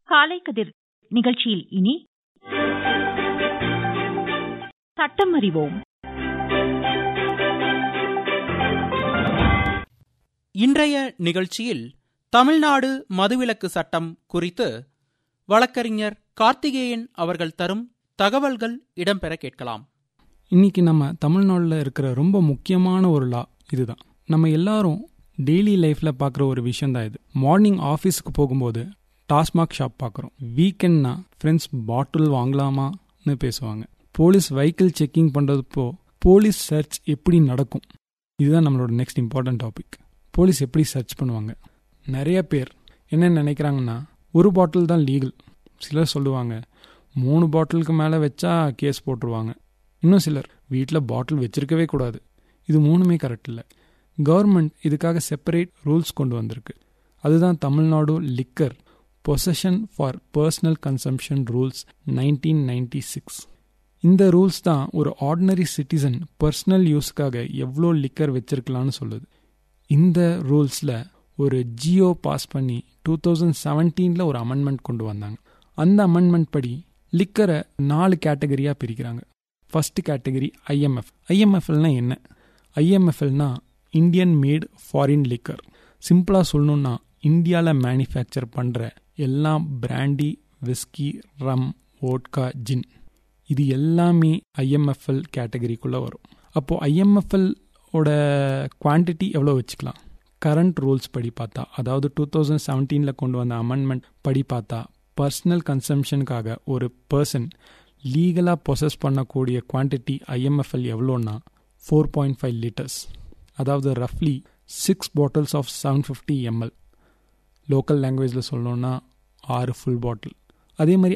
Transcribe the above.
காலை கதிர் நிகழ்ச்சியில் இனி சட்டம் அறிவோம் இன்றைய நிகழ்ச்சியில் தமிழ்நாடு மதுவிலக்கு சட்டம் குறித்து வழக்கறிஞர் கார்த்திகேயன் அவர்கள் தரும் தகவல்கள் இடம்பெற கேட்கலாம் இன்னைக்கு நம்ம தமிழ்நாட்டில் இருக்கிற ரொம்ப முக்கியமான ஒரு லா இதுதான் நம்ம எல்லாரும் டெய்லி லைஃப்பில் பார்க்குற ஒரு விஷயம் தான் இது மார்னிங் ஆஃபீஸுக்கு போகும்போது டாஸ்மாக் ஷாப் பார்க்குறோம் வீக்கெண்ட்னா ஃப்ரெண்ட்ஸ் பாட்டில் வாங்கலாமான்னு பேசுவாங்க போலீஸ் வெஹிக்கிள் செக்கிங் பண்ணுறதுப்போ போலீஸ் சர்ச் எப்படி நடக்கும் இதுதான் நம்மளோட நெக்ஸ்ட் இம்பார்ட்டன்ட் டாபிக் போலீஸ் எப்படி சர்ச் பண்ணுவாங்க நிறைய பேர் என்ன நினைக்கிறாங்கன்னா ஒரு பாட்டில் தான் லீகல் சிலர் சொல்லுவாங்க மூணு பாட்டிலுக்கு மேலே வச்சா கேஸ் போட்டுருவாங்க இன்னும் சிலர் வீட்டில் பாட்டில் வச்சிருக்கவே கூடாது இது மூணுமே கரெக்ட் இல்லை கவர்மெண்ட் இதுக்காக செப்பரேட் ரூல்ஸ் கொண்டு வந்திருக்கு அதுதான் Tamil Nadu liquor possession for personal consumption rules nineteen ninety six இந்த ரூல்ஸ் தான் ஒரு ஆர்டினரி சிட்டிசன் பர்சனல் யூஸ்க்காக எவ்வளோ லிக்கர் வச்சிருக்கலாம்னு சொல்லுது இந்த ரூல்ஸில் ஒரு ஜியோ பாஸ் பண்ணி டூ தௌசண்ட் செவன்டீனில் ஒரு அமெண்ட்மெண்ட் கொண்டு வந்தாங்க அந்த அமெண்ட்மெண்ட் படி லிக்கரை நாலு கேட்டகரியாக பிரிக்கிறாங்க ஃபர்ஸ்ட் கேட்டகரி ஐஎம்எஃப் ஐஎம்எஃப்எல்னா என்ன ஐஎம்எஃப்எல்னா இந்தியன் மேட் ஃபாரின் லிக்கர் சிம்பிளாக சொல்லணும்னா இந்தியாவில் மேனுஃபேக்சர் பண்ணுற எல்லா brandy whisky rum vodka gin இது எல்லாமே ஐஎம்எஃப்எல் கேட்டகரிக்குள்ளே வரும் அப்போது ஐஎம்எஃப்எல் ஓட குவான்டிட்டி எவ்வளோ வச்சுக்கலாம் கரண்ட் ரூல்ஸ் படி பார்த்தா அதாவது டூ தௌசண்ட் செவன்டீனில் கொண்டு வந்த அமெண்ட்மெண்ட் படி பார்த்தா பர்சனல் கன்சம்ஷனுக்காக ஒரு பர்சன் லீகலாக ப்ரொசஸ் பண்ணக்கூடிய குவான்டிட்டி ஐஎம்எஃப்எல் எவ்வளோன்னா ஃபோர் பாயிண்ட் ஃபைவ் லிட்டர்ஸ் அதாவது ரஃப்லி six bottles of seven fifty ML local லாங்குவேஜில் சொல்லணுன்னா ஆறு ஃபுல் பாட்டில் அதே மாதிரி